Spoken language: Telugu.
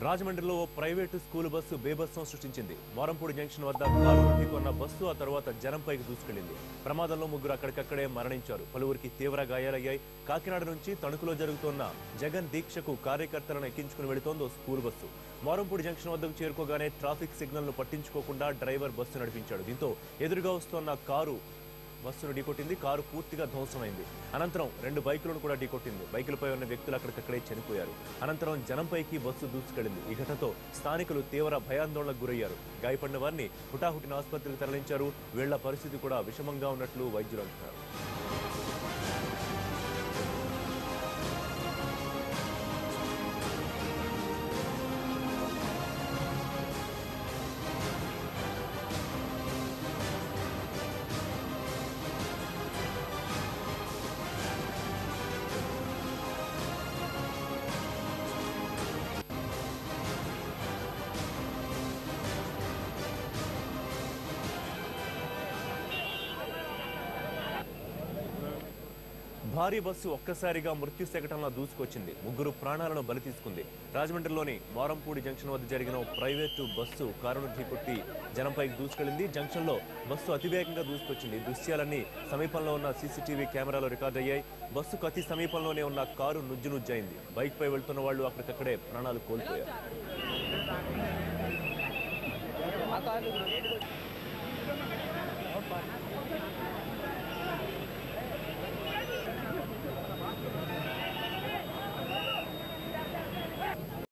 రాజమండ్రిలో ఓ ప్రైవేటు స్కూల్ బస్సు బేబత్సం సృష్టించింది మోరంపూడి జంక్షన్ వద్ద కారు ఢీకొన్న బస్సు ఆ తర్వాత జనంపైకి దూసుకెళ్లింది ప్రమాదంలో ముగ్గురు అక్కడికక్కడే మరణించారు పలువురికి తీవ్ర గాయాలయ్యాయి కాకినాడ నుంచి తణుకులో జరుగుతోన్న జగన్ దీక్షకు కార్యకర్తలను ఎక్కించుకుని వెళుతోందో స్కూల్ బస్సు మోరంపూడి జంక్షన్ వద్దకు చేరుకోగానే ట్రాఫిక్ సిగ్నల్ ను పట్టించుకోకుండా డ్రైవర్ బస్సు నడిపించాడు దీంతో ఎదురుగా వస్తోన్న కారు బస్సును ఢీకొట్టింది కారు పూర్తిగా ధ్వంసమైంది అనంతరం రెండు బైకులను కూడా ఢీకొట్టింది బైకులపై ఉన్న వ్యక్తులు అక్కడికక్కడే చనిపోయారు అనంతరం జనంపైకి బస్సు దూసుకెళ్లింది ఈ ఘటనతో స్థానికులు తీవ్ర భయాందోళనకు గురయ్యారు గాయపడిన వారిని హుటాహుటిన ఆసుపత్రికి తరలించారు వీళ్ల పరిస్థితి కూడా విషమంగా ఉన్నట్లు వైద్యులు అంటున్నారు భారీ బస్సు ఒక్కసారిగా మృత్యు శకటంలో దూసుకొచ్చింది ముగ్గురు ప్రాణాలను బలి తీసుకుంది రాజమండ్రిలోని మారంపూడి జంక్షన్ వద్ద జరిగిన ఓ ప్రైవేటు బస్సు కారును ఢీకొట్టి జనంపైకి దూసుకెళ్లింది జంక్షన్ లో బస్సు అతివేగంగా దూసుకొచ్చింది ఈ దృశ్యాలన్నీ సమీపంలో ఉన్న సీసీటీవీ కెమెరాలో రికార్డ్ అయ్యాయి బస్సుకు అతి సమీపంలోనే ఉన్న కారు నుజ్జు నుజ్జైంది బైక్ పై వెళ్తున్న వాళ్ళు అక్కడికక్కడే ప్రాణాలు కోల్పోయారు